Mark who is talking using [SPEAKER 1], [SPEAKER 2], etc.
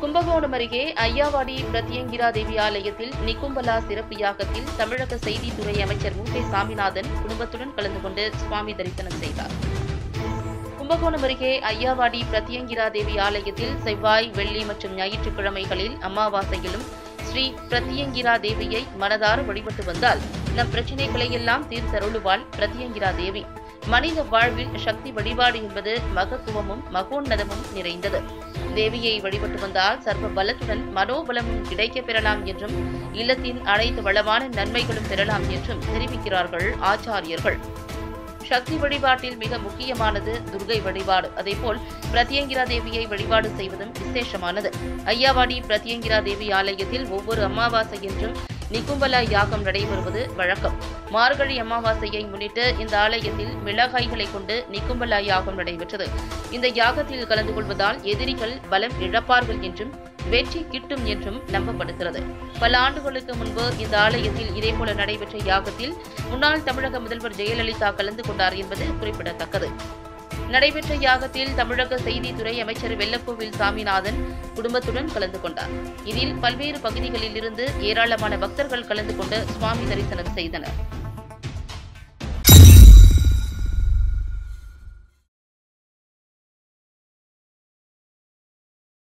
[SPEAKER 1] கும்பகோணம் அருகே ஐயாவாடி பிரத்யங்கிரா தேவி ஆலயத்தில் நிக்கும்பலா சிறப்பு யாகத்தில் தமிழக செய்தித்துறை அமைச்சர் மு க சாமிநாதன் குடும்பத்துடன் கலந்து கொண்டு சுவாமி தரிசனம் செய்தார் கும்பகோணம் அருகே ஐயாவாடி பிரத்யங்கிரா தேவி ஆலயத்தில் செவ்வாய் வெள்ளி மற்றும் ஞாயிற்றுக்கிழமைகளில் அமாவாசையிலும் ஸ்ரீ பிரத்யங்கிரா தேவியை மனதார வழிபட்டு வந்தால் நம் பிரச்சினைகளை எல்லாம் தீர்த்தருளுவாள் பிரத்யங்கிரா தேவி மனித வாழ்வில் சக்தி வழிபாடு என்பது மகத்துவமும் மகோன்னதமும் நிறைந்தது தேவியை வழிபட்டு வந்தால் சர்வ பலத்துடன் மனோபலமும் கிடைக்கப் பெறலாம் என்றும் இல்லத்தின் அனைத்து வளமான நன்மைகளும் பெறலாம் என்றும் தெரிவிக்கிறார்கள் ஆச்சாரியர்கள் சக்தி வழிபாட்டில் மிக முக்கியமானது துர்கை வழிபாடு அதேபோல் பிரத்யங்கிரா தேவியை வழிபாடு செய்வதும் விசேஷமானது ஐயாவாடி பிரத்யங்கிரா தேவி ஆலயத்தில் ஒவ்வொரு அமாவாசை என்றும் நிக்கும்பலா யாகம் நடைபெறுவது வழக்கம் மார்கழி அமாவாசையை முன்னிட்டு இந்த ஆலயத்தில் மிளகாய்களை கொண்டு நிக்கும்பலா யாகம் நடைபெற்றது இந்த யாகத்தில் கலந்து கொள்வதால் எதிரிகள் பலம் இழப்பார்கள் என்றும் வெற்றி கிட்டும் என்றும் நம்பப்படுகிறது பல ஆண்டுகளுக்கு முன்பு இந்த ஆலயத்தில் இதேபோல நடைபெற்ற யாகத்தில் முன்னாள் தமிழக முதல்வர் ஜெயலலிதா கலந்து கொண்டார் என்பது குறிப்பிடத்தக்கது நடைபெற்ற யாகத்தில் தமிழக செய்தித்துறை அமைச்சர் வெள்ளக்கோவில் சாமிநாதன் குடும்பத்துடன் கலந்து கொண்டார் இதில் பல்வேறு பகுதிகளில் இருந்து ஏராளமான பக்தர்கள் கலந்து கொண்டு சுவாமி தரிசனம் செய்தனர்